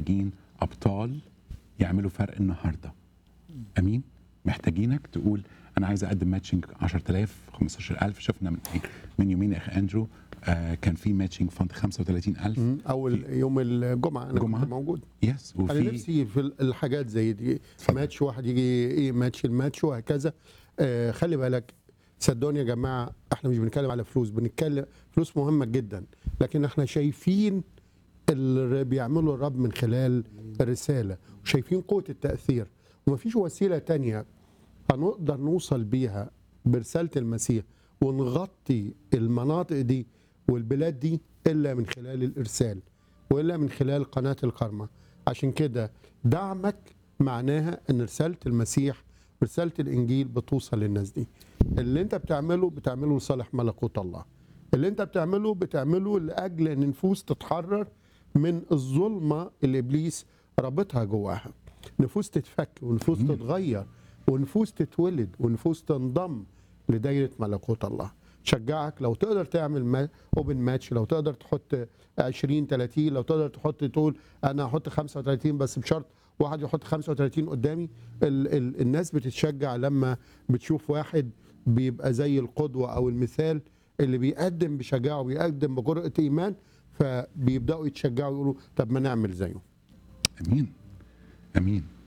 محتاجين ابطال يعملوا فرق النهارده امين محتاجينك تقول انا عايز اقدم ماتشنج 10000 15000 شفنا من من يومين يا اخي اندرو آه كان في ماتشنج فند 35000 مم. اول يوم الجمعه انا الجمعة؟ كنت موجود يس انا وفي نفسي في الحاجات زي دي ماتش واحد يجي ايه ماتش الماتش وهكذا آه خلي بالك صدقوني يا جماعه احنا مش بنتكلم على فلوس بنتكلم فلوس مهمه جدا لكن احنا شايفين اللي بيعمله الرب من خلال الرساله وشايفين قوه التاثير ومفيش وسيله تانية هنقدر نوصل بيها برساله المسيح ونغطي المناطق دي والبلاد دي الا من خلال الارسال والا من خلال قناه الكرمه عشان كده دعمك معناها ان رساله المسيح رساله الانجيل بتوصل للناس دي اللي انت بتعمله بتعمله لصالح ملكوت الله اللي انت بتعمله بتعمله لاجل ان نفوس تتحرر من الظلمه اللي ابليس رابطها جواها نفوس تتفك ونفوس تتغير ونفوس تتولد ونفوس تنضم لدايره ملكوت الله شجعك لو تقدر تعمل ما اوبن ماتش لو تقدر تحط 20 30 لو تقدر تحط تقول انا هحط 35 بس بشرط واحد يحط 35 قدامي ال ال الناس بتتشجع لما بتشوف واحد بيبقى زي القدوه او المثال اللي بيقدم بشجاعه وبيقدم بجرأة ايمان فبيبداوا يتشجعوا يقولوا طب ما نعمل زيه امين امين